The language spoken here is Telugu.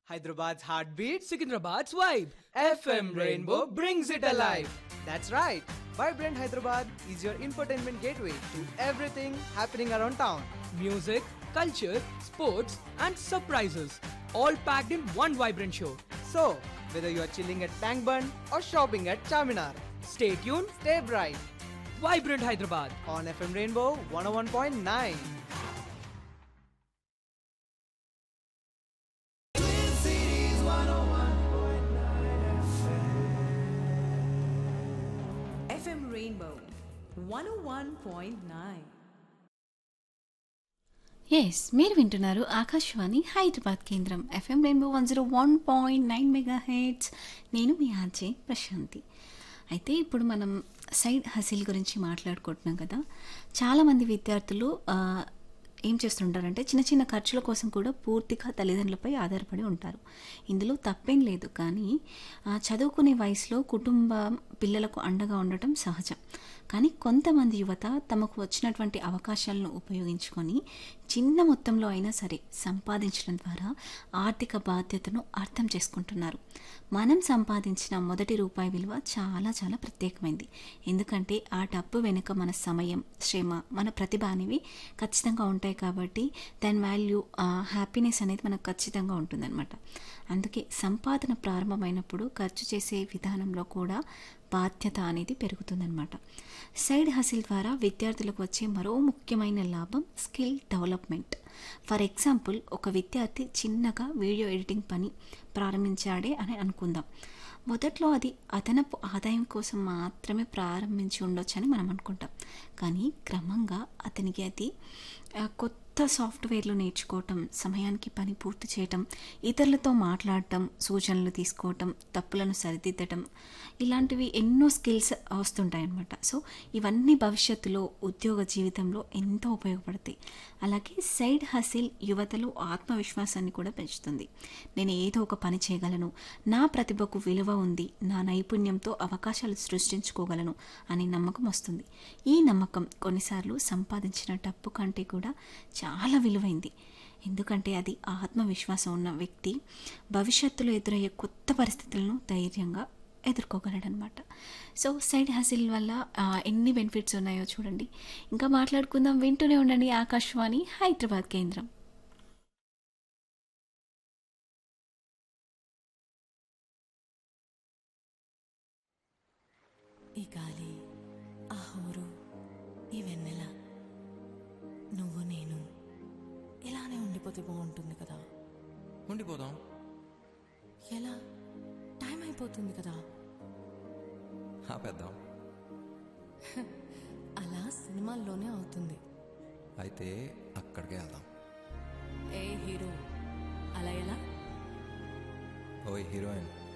Hyderabad's heartbeat, Secunderabad's vibe. FM Rainbow brings it alive. That's right. Vibrant Hyderabad is your infotainment gateway to everything happening around town. Music, culture, sports, and surprises. All packed in one vibrant show. So, whether you are chilling at Tank Bund or shopping at Charminar, Stay tuned. stay bright Vibrant Hyderabad. on FM Rainbow 101.9. FM Rainbow 101.9. Yes మీరు వింటున్నారు ఆకాశవాణి హైదరాబాద్ కేంద్రం FM Rainbow one zero one point nine megahertz నేను మీ ఆర్జే ప్రశాంతి అయితే ఇప్పుడు మనం సైడ్ హసిల్ గురించి మాట్లాడుకుంటున్నాం కదా చాలామంది విద్యార్థులు ఆ, ఏం చేస్తుంటారంటే చిన్న చిన్న ఖర్చుల కోసం కూడా పూర్తిగా తల్లిదండ్రులపై ఆధారపడి ఉంటారు ఇందులో తప్పేం లేదు కానీ ఆ, చదువుకునే వయసులో కుటుంబం పిల్లలకు అండగా ఉండటం సహజం కానీ కొంతమంది యువత తమకు వచ్చినటువంటి అవకాశాలను ఉపయోగించుకొని చిన్న మొత్తంలో అయినా సరే సంపాదించడం ద్వారా ఆర్థిక బాధ్యతను అర్థం చేసుకుంటున్నారు మనం సంపాదించిన మొదటి రూపాయి విలువ చాలా చాలా ప్రత్యేకమైంది ఎందుకంటే ఆ డబ్బు వెనుక మన సమయం శ్రమ మన ప్రతిభ అనేవి ఖచ్చితంగా ఉంటాయి కాబట్టి దాని వాల్యూ హ్యాపీనెస్ అనేది మనకు ఖచ్చితంగా ఉంటుందన్నమాట అందుకే సంపాదన ప్రారంభమైనప్పుడు ఖర్చు చేసే విధానంలో కూడా బాధ్యత అనేది పెరుగుతుందన్నమాట సైడ్ హసిల్ ద్వారా విద్యార్థులకు వచ్చే మరో ముఖ్యమైన లాభం స్కిల్ డెవలప్మెంట్ ఫర్ ఎగ్జాంపుల్ ఒక విద్యార్థి చిన్నగా వీడియో ఎడిటింగ్ పని ప్రారంభించాడే అని అనుకుందాం మొదట్లో అది అదనపు ఆదాయం కోసం మాత్రమే ప్రారంభించి ఉండొచ్చని మనం అనుకుంటాం కానీ క్రమంగా అతనికి అది ఆ, కొత్త సాఫ్ట్వేర్లు నేర్చుకోవటం సమయానికి పని పూర్తి చేయటం ఇతరులతో మాట్లాడటం సూచనలు తీసుకోవటం తప్పులను సరిదిద్దటం ఇలాంటివి ఎన్నో స్కిల్స్ వస్తుంటాయన్నమాట సో ఇవన్నీ భవిష్యత్తులో ఉద్యోగ జీవితంలో ఎంతో ఉపయోగపడతాయి అలాగే సైడ్ హసిల్ యువతలో ఆత్మవిశ్వాసాన్ని కూడా పెంచుతుంది నేను ఏదో ఒక పని చేయగలను నా ప్రతిభకు విలువ ఉంది నా నైపుణ్యంతో అవకాశాలు సృష్టించుకోగలను అనే నమ్మకం వస్తుంది ఈ నమ్మకం కొన్నిసార్లు సంపాదించిన డబ్బు కంటే కూడా చాలా విలువైంది ఎందుకంటే అది ఆత్మవిశ్వాసం ఉన్న వ్యక్తి భవిష్యత్తులో ఎదురయ్యే కొత్త పరిస్థితులను ధైర్యంగా ఎదుర్కోగలడనమాట సో సైడ్ హసిల్ వల్ల ఆ, ఎన్ని బెనిఫిట్స్ ఉన్నాయో చూడండి ఇంకా మాట్లాడుకుందాం వింటూనే ఉండండి ఆకాశవాణి హైదరాబాద్ కేంద్రం ఈ గాలి ఆ హోరు ఈ వెన్నెల నువ్వు నేను ఇలానే ఉండిపోతే బాగుంటుంది కదా ఉండిపోదాం ఎలా టైం అయిపోతుంది కదా ఆపేద్దాం అలా సినిమాల్లోనే అవుతుంది అయితే అక్కడికే వెళ్దాం ఏ హీరో అలా ఎలా ఓయ్ హీరోయిన్